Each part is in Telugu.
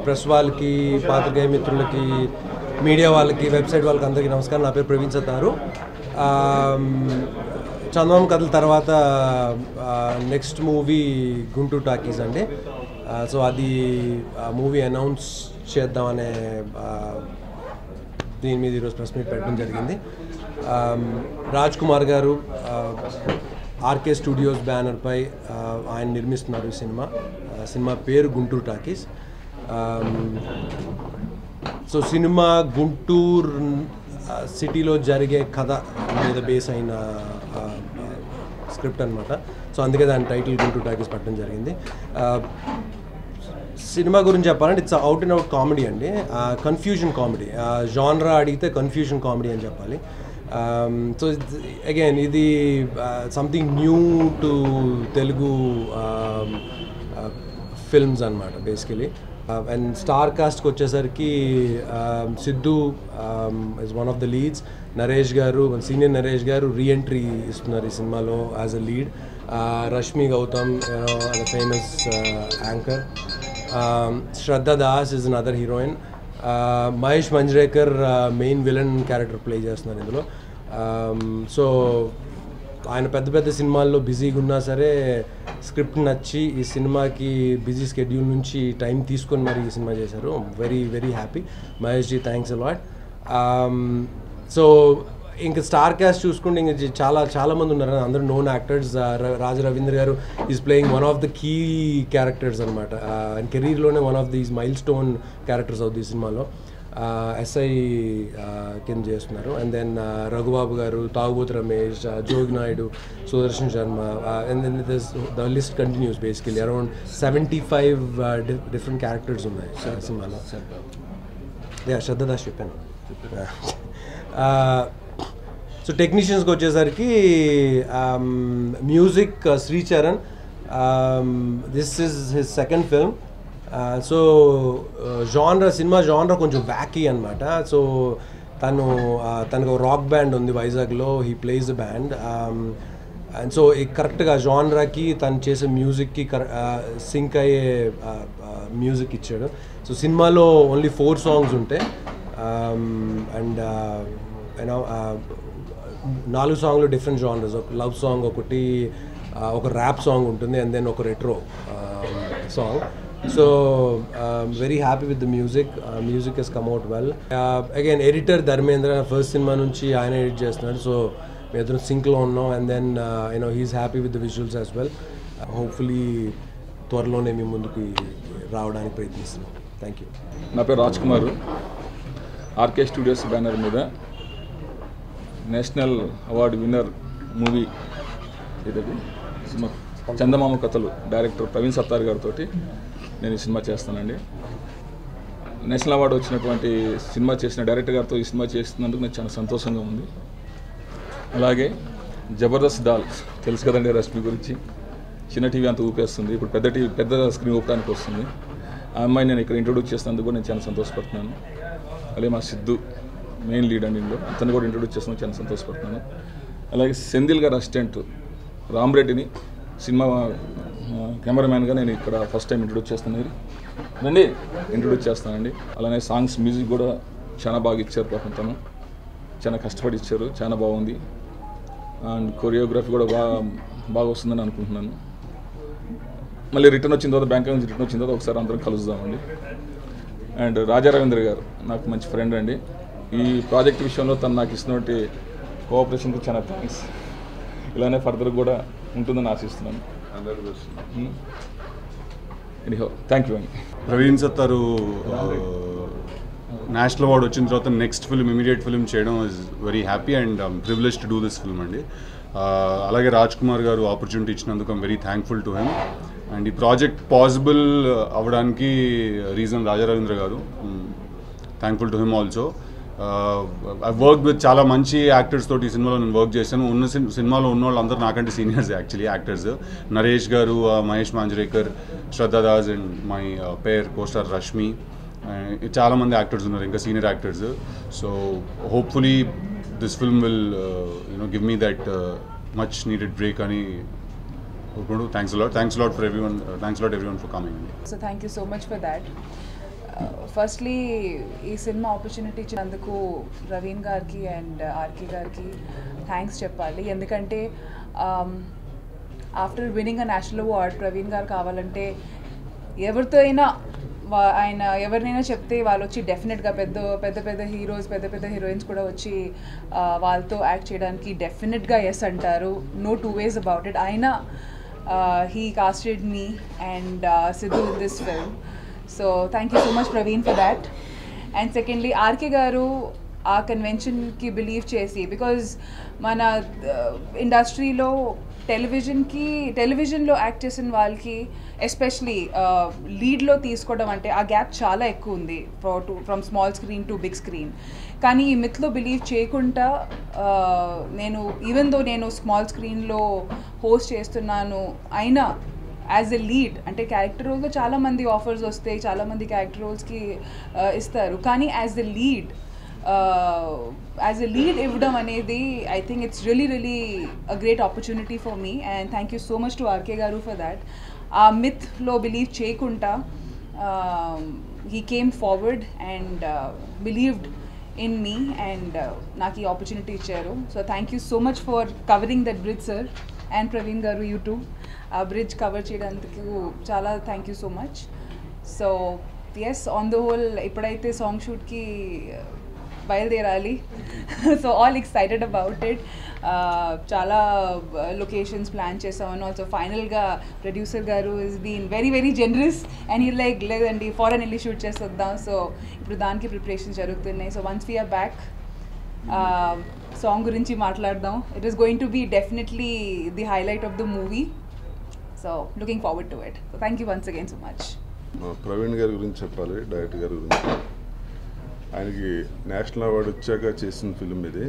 ప్రెస్ వాళ్ళకి పాత్రికేయ మిత్రులకి మీడియా వాళ్ళకి వెబ్సైట్ వాళ్ళకి అందరికీ నమస్కారం నా పేరు ప్రవీణ్ సత్తారు చందమామ కథల తర్వాత నెక్స్ట్ మూవీ గుంటూరు టాకీస్ అండి సో అది మూవీ అనౌన్స్ చేద్దామనే ఆ, దీని మీద ఈరోజు ప్రెస్ మీట్ పెట్టడం జరిగింది ఆమ్, రాజ్ కుమార్ గారు ఆ, ఆర్కే స్టూడియోస్ బ్యానర్పై ఆ, ఆయన నిర్మిస్తున్నారు ఈ సినిమా ఆ, సినిమా పేరు గుంటూరు టాకీస్ ఆమ్, సో సినిమా గుంటూరు ఆ, సిటీలో జరిగే కథ మీద బేస్ అయిన ఆ, ఆ, స్క్రిప్ట్ అనమాట సో అందుకే దాని టైటిల్ గుంటూరు టాకీస్ పెట్టడం జరిగింది ఆ, సినిమా గురించి చెప్పాలంటే it's out and out comedy అండి కన్ఫ్యూజన్ కామెడీ జాన్రా అడిగితే కన్ఫ్యూజన్ కామెడీ అని చెప్పాలి సో అగైన్ ఇది something new to Telugu films అనమాట బేసికలీ అండ్ స్టార్ కాస్ట్కి వచ్చేసరికి um, Siddhu is one of the leads Naresh garu senior Naresh garu reentry ఇస్తున్నారు ఈ సినిమాలో as a lead Rashmi Gautam famous anchor Shraddha Das is another heroine Mahesh Manjrekar main villain character play చేస్తున్నారు ఇందులో సో ఆయన పెద్ద పెద్ద సినిమాల్లో బిజీగా ఉన్నా సరే స్క్రిప్ట్ నచ్చి ఈ సినిమాకి బిజీ స్కెడ్యూల్ నుంచి టైం తీసుకొని మరి ఈ సినిమా చేశారు very very happy Mahesh ji thanks a lot so ఇంకా స్టార్ క్యాస్ట్ చూసుకుంటే ఇంక జీ- చాలా చాలా మంది ఉన్నారు అందరూ known actors Raja Ravindra garu is playing one of the key characters అనమాట ఆయన కెరీర్లోనే one of these milestone characters అవుతుంది ఈ సినిమాలో ఎస్ఐ కింద చేస్తున్నారు and then Raghubabu garu Tagubothu Ramesh Jogi Naidu Sudarshan Sharma and then this the list continues basically around seventy five different characters ఉన్నాయి ఆ సినిమాలో యా శ్రద్ధ దాస్ చెప్పాను సో టెక్నీషియన్స్కి వచ్చేసరికి music Sricharan this is his second film so genre సినిమా జాన్రా కొంచెం వ్యాకీ అనమాట సో తను uh, తనకు రాక్ బ్యాండ్ ఉంది వైజాగ్లో he plays band and so కరెక్ట్గా జాన్రాకి తను చేసే మ్యూజిక్కి సింక్ అయ్యే మ్యూజిక్ ఇచ్చాడు సో సినిమాలో ఓన్లీ ఫోర్ సాంగ్స్ ఉంటాయి అండ్ యూనో నాలుగు సాంగ్లు డిఫరెంట్ జానర్స్ ఒక లవ్ సాంగ్ ఒకటి uh, ఒక ర్యాప్ సాంగ్ ఉంటుంది అండ్ దెన్ ఒక retro song so very happy with the music music he's come out well again editor Dharmendra first సినిమా నుంచి ఆయన ఎడిట్ చేస్తున్నాడు సో మేము ఇద్దరం సింక్లో ఉన్నాం and then you know he's happy with the visuals as well hopefully త్వరలోనే మీ ముందుకి రావడానికి ప్రయత్నిస్తున్నాం థ్యాంక్ యూ నా పేరు Raj Kumar RK studios banner మీద నేషనల్ అవార్డు విన్నర్ మూవీ ఇదది సినిమా చందమామ కథలు డైరెక్టర్ ప్రవీణ్ సత్తార్ గారితో నేను ఈ సినిమా చేస్తానండి నేషనల్ అవార్డు వచ్చినటువంటి సినిమా చేసిన డైరెక్టర్ గారితో ఈ సినిమా చేస్తున్నందుకు నాకు చాలా సంతోషంగా ఉంది అలాగే జబర్దస్త్ డాల్ తెలుసు కదండి రష్మి గురించి చిన్న టీవీ అంత ఊపేస్తుంది ఇప్పుడు పెద్ద టీవీ పెద్ద స్క్రీన్ ఊపడానికి వస్తుంది ఆ అమ్మాయి నేను ఇక్కడ ఇంట్రొడ్యూస్ చేసినందుకు కూడా నేను చాలా సంతోషపడుతున్నాను అలాగే మా సిద్ధు మెయిన్ లీడ్ అండి ఇందులో అతను కూడా ఇంట్రొడ్యూస్ చేస్తున్నాను చాలా సంతోషపడుతున్నాను అలాగే సెందిల్ గారు అసిస్టెంట్ రామరెడ్డిని సినిమా ఆ, కెమెరామ్యాన్గా నేను ఇక్కడ ఫస్ట్ టైం ఇంట్రొడ్యూస్ చేస్తున్నాను రండి ఇంట్రొడ్యూస్ చేస్తానండి అలానే సాంగ్స్ మ్యూజిక్ కూడా చాలా బాగా ఇచ్చారు పాపం తను చాలా కష్టపడి ఇచ్చారు చాలా బాగుంది అండ్ కొరియోగ్రఫీ కూడా బాగా బాగా వస్తుందని అనుకుంటున్నాను మళ్ళీ రిటర్న్ వచ్చిన తర్వాత బ్యాంకాక్ నుంచి రిటర్న్ వచ్చిన తర్వాత ఒకసారి అందరం కలుద్దామండి అండ్ రాజా రవీంద్ర గారు నాకు మంచి ఫ్రెండ్ అండి ఈ ప్రాజెక్ట్ విషయంలో తను నాకు ఇచ్చినటువంటి కోఆపరేషన్కి చాలా థ్యాంక్స్ ఇలానే ఫర్దర్ కూడా ఉంటుందని ఆశిస్తున్నాను ఎనీహో థ్యాంక్ యూ అండి ప్రవీణ్ సత్తారు నేషనల్ అవార్డ్ వచ్చిన తర్వాత నెక్స్ట్ ఫిల్మ్ ఇమీడియట్ ఫిల్మ్ చేయడం is very happy and privilege to do this film అండి Uh, అలాగే రాజ్ కుమార్ గారు ఆపర్చునిటీ ఇచ్చినందుకు I'm very thankful to him and ఈ ప్రాజెక్ట్ పాసిబుల్ అవ్వడానికి reason Raja Ravindra garu thankful to him also I work with చాలా మంచి యాక్టర్స్ తోటి ఈ సినిమాలో నేను వర్క్ చేశాను ఉన్న సిన్- సినిమాలో ఉన్న వాళ్ళందరూ నాకంటే seniors actually actors Naresh garu uh, Mahesh Manjrekar Shraddha Das and my pair costar Rashmi Uh, చాలా మంది యాక్టర్స్ ఉన్నారు ఇంకా senior actors so hopefully this film will you know give me that much needed break అని thanks lot thanks lot for everyone thanks lot everyone for coming So thank you so much for that. Firstly ఈ సినిమా ఆపర్చునిటీ ఇచ్చినందుకు రవీన్ గారికి అండ్ ఆర్కే గారికి థ్యాంక్స్ చెప్పాలి ఎందుకంటే ఆఫ్టర్ విన్నింగ్ అ నేషనల్ అవార్డ్ ప్రవీణ్ గారు కావాలంటే ఎవరితో అయినా వా- ఆయన ఎవరినైనా చెప్తే వాళ్ళు వచ్చి డెఫినెట్గా పెద్ద పెద్ద పెద్ద హీరోస్ పెద్ద పెద్ద హీరోయిన్స్ కూడా వచ్చి ఆ, వాళ్ళతో యాక్ట్ చేయడానికి డెఫినెట్గా ఎస్ అంటారు no two ways about it అయినా he casted me and Siddhu in this film so thank you so much Praveen for that and secondly RK garu ఆ కన్వెన్షన్కి బిలీవ్ చేసి బికాజ్ మన ఇండస్ట్రీలో టెలివిజన్కి టెలివిజన్లో యాక్ట్ చేసిన వాళ్ళకి ఎస్పెషలీ లీడ్లో తీసుకోవడం అంటే ఆ గ్యాప్ చాలా ఎక్కువ ఉంది to from small screen to big screen కానీ ఈ మిత్లో బిలీవ్ చేయకుండా ఆ, నేను ఈవెన్ దో నేను స్మాల్ స్క్రీన్లో హోస్ట్ చేస్తున్నాను అయినా యాజ్ ఎ లీడ్ అంటే క్యారెక్టర్ రోల్గా చాలామంది ఆఫర్స్ వస్తాయి చాలామంది క్యారెక్టర్ రోల్స్కి ఇస్తారు కానీ as a lead as a lead ఇవ్వడం అనేది I think it's really really a great opportunity for me and thank you so much to RK garu for that ఆ మిత్లో బిలీవ్ చేయకుండా he came forward and believed in me and నాకు ఈ ఆపర్చునిటీ ఇచ్చారు so thank you so much for covering that bridge sir and Praveen garu you too ఆ బ్రిడ్జ్ కవర్ చేయడానికి చాలా thank you so much so yes on the whole ఇప్పుడైతే సాంగ్ షూట్కి బయలుదేరాలి so all excited about it చాలా లొకేషన్స్ ప్లాన్ చేసాం అండ్ ఆల్సో ఫైనల్గా producer garu is been very very generous and ఈ లైక్ లేదండి ఫారెన్ వెళ్ళి షూట్ చేసేద్దాం సో ఇప్పుడు దానికి ప్రిపరేషన్ జరుగుతున్నాయి so once we are back song గురించి మాట్లాడదాం it is going to be definitely the highlight of the movie so looking forward to it so thank you once again so much మా ప్రవీణ్ గారి గురించి చెప్పాలి డైరెక్టర్ గారి గురించి ఆయనకి నేషనల్ అవార్డు వచ్చాక చేసిన ఫిలిం ఇది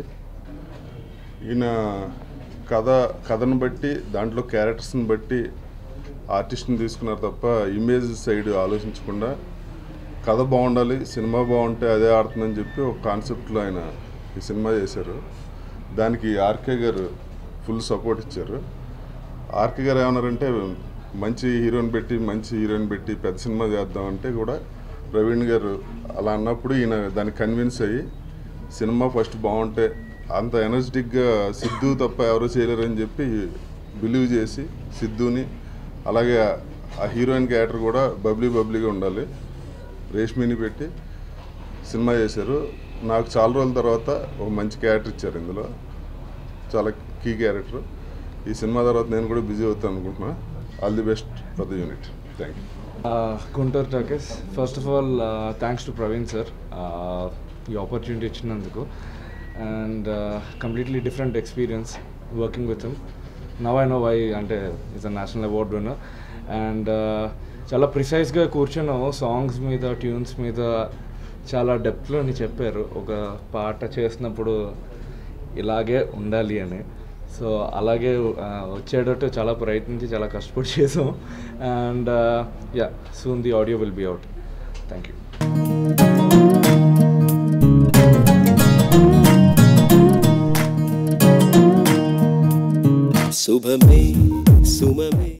ఈయన కథ కథను బట్టి దాంట్లో క్యారెక్టర్స్ని బట్టి ఆర్టిస్ట్ని తీసుకున్నారు తప్ప ఇమేజ్ సైడ్ ఆలోచించకుండా కథ బాగుండాలి సినిమా బాగుంటే అదే ఆడుతుందని చెప్పి ఒక కాన్సెప్ట్లో ఆయన ఈ సినిమా చేశారు దానికి ఆర్కే గారు ఫుల్ సపోర్ట్ ఇచ్చారు ఆర్కే గారు ఏమన్నారంటే మంచి హీరోని పెట్టి మంచి హీరోయిన్ పెట్టి పెద్ద సినిమా చేద్దామంటే కూడా ప్రవీణ్ గారు అలా అన్నప్పుడు ఈయన దాన్ని కన్విన్స్ అయ్యి సినిమా ఫస్ట్ బాగుంటే అంత ఎనర్జెటిక్గా సిద్ధు తప్ప ఎవరు చేయలేరని చెప్పి బిలీవ్ చేసి సిద్ధుని అలాగే ఆ హీరోయిన్ క్యారెక్టర్ కూడా బబ్లీ బబ్లీగా ఉండాలి రేష్మిని పెట్టి సినిమా చేశారు నాకు చాలా రోజుల తర్వాత ఒక మంచి క్యారెక్టర్ ఇచ్చారు ఇందులో చాలా కీ క్యారెక్టర్ ఈ సినిమా తర్వాత నేను కూడా బిజీ అవుతాను అనుకుంటున్నా all the best for the unit thank you Uh, Guntur Takis, first of all, uh, thanks to Praveen sir, uh, ఈ ఆపర్చునిటీ ఇచ్చినందుకు and completely different experience working with him now I know why అంటే is a national award winner and చాలా ప్రిసైజ్గా కూర్చున్నాము సాంగ్స్ మీద ట్యూన్స్ మీద చాలా డెప్త్లో అని చెప్పారు ఒక పాట చేసినప్పుడు ఇలాగే ఉండాలి అని సో అలాగే ఆ, వచ్చేటట్టు చాలా ప్రయత్నించి చాలా కష్టపడి చేసాం and yeah soon the audio will be out thank you శుభమే సుమమే